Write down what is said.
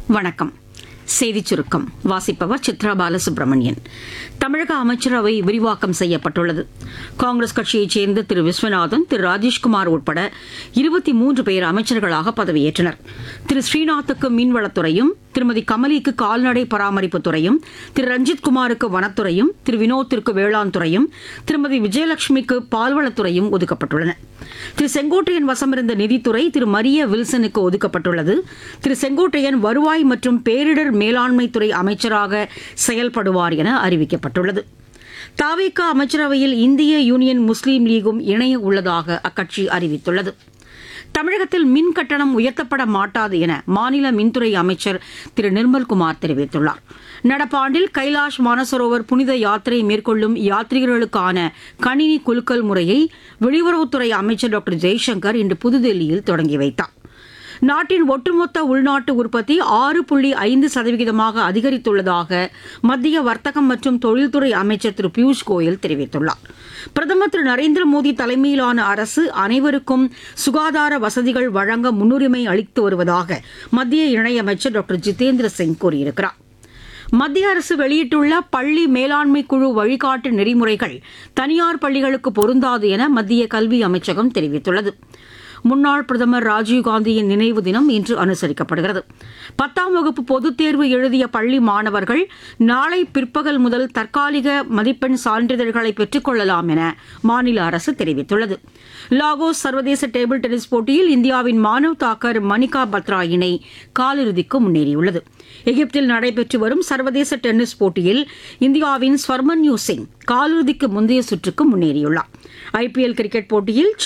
வணக்கம் செய்திச் சுருக்கம் வாசிப்பவர் சித்ரா பாலசுப்ரமணியன் தமிழக அமைச்சரவை விரிவாக்கம் செய்யப்பட்டுள்ளது காங்கிரஸ் கட்சியைச் சேர்ந்த திரு விஸ்வநாதன் திரு ராஜேஷ்குமார் உட்பட இருபத்தி மூன்று பேர் அமைச்சர்களாக பதவியேற்றனர் திரு ஸ்ரீநாத்துக்கு மீன்வளத்துறையும் திருமதி கமலிக்கு கால்நடை பராமரிப்புத் துறையும் திரு ரஞ்சித் குமாருக்கு வனத்துறையும் திரு வினோத்திற்கு வேளாண் துறையும் திருமதி விஜயலட்சுமிக்கு பால்வளத்துறையும் ஒதுக்கப்பட்டுள்ளன திரு செங்கோட்டையன் வசமிருந்த நிதித்துறை திரு மரிய வில்சனுக்கு ஒதுக்கப்பட்டுள்ளது திரு செங்கோட்டையன் வருவாய் மற்றும் பேரிடர் மேலாண்மை துறை அமைச்சராக செயல்படுவார் என அறிவிக்கப்பட்டுள்ளது தாவேகா அமைச்சரவையில் இந்திய யூனியன் முஸ்லீம் லீகும் இணைய உள்ளதாக அக்கட்சி அறிவித்துள்ளது தமிழகத்தில் மின் கட்டணம் உயர்த்தப்பட மாட்டாது என மாநில மின்துறை அமைச்சர் திரு நிர்மல்குமார் தெரிவித்துள்ளார் நடப்பாண்டில் கைலாஷ் மானசரோவர் புனித யாத்திரை மேற்கொள்ளும் யாத்ரீகர்களுக்கான கணினி குலுக்கல் முறையை வெளியுறவுத்துறை அமைச்சர் டாக்டர் ஜெய்சங்கர் இன்று புதுதில்லியில் தொடங்கி வைத்தார் நாட்டின் ஒட்டுமொத்த உள்நாட்டு உற்பத்தி ஆறு புள்ளி ஐந்து சதவிகிதமாக அதிகரித்துள்ளதாக மத்திய வர்த்தகம் மற்றும் தொழில்துறை அமைச்சர் திரு பியூஷ் கோயல் தெரிவித்துள்ளார் பிரதமர் திரு நரேந்திர மோடி தலைமையிலான அரசு அனைவருக்கும் சுகாதார வசதிகள் வழங்க முன்னுரிமை அளித்து வருவதாக மத்திய இணையமைச்சர் டாக்டர் ஜிதேந்திர சிங் கூறியிருக்கிறார் மத்திய அரசு வெளியிட்டுள்ள பள்ளி மேலாண்மை குழு வழிகாட்டு நெறிமுறைகள் தனியார் பள்ளிகளுக்கு பொருந்தாது என மத்திய கல்வி அமைச்சகம் தெரிவித்துள்ளது முன்னாள் பிரதமர் ராஜீவ்காந்தியின் நினைவு தினம் இன்று அனுசரிக்கப்படுகிறது பத்தாம் வகுப்பு பொதுத் தேர்வு எழுதிய பள்ளி மாணவர்கள் நாளை பிற்பகல் முதல் தற்காலிக மதிப்பெண் சான்றிதழ்களை பெற்றுக் கொள்ளலாம் என மாநில அரசு தெரிவித்துள்ளது லாகோஸ் சர்வதேச டேபிள் டென்னிஸ் போட்டியில் இந்தியாவின் மானவ் தாக்கர் மணிகா பத்ரா இணை காலிறுதிக்கு முன்னேறியுள்ளது எகிப்தில் நடைபெற்று வரும் சர்வதேச டென்னிஸ் போட்டியில் இந்தியாவின் ஸ்வர்மன்யூ சிங் காலிறுதிக்கு முந்தைய சுற்றுக்கு முன்னேறியுள்ளார் ஐபிஎல் கிரிக்கெட் போட்டியில்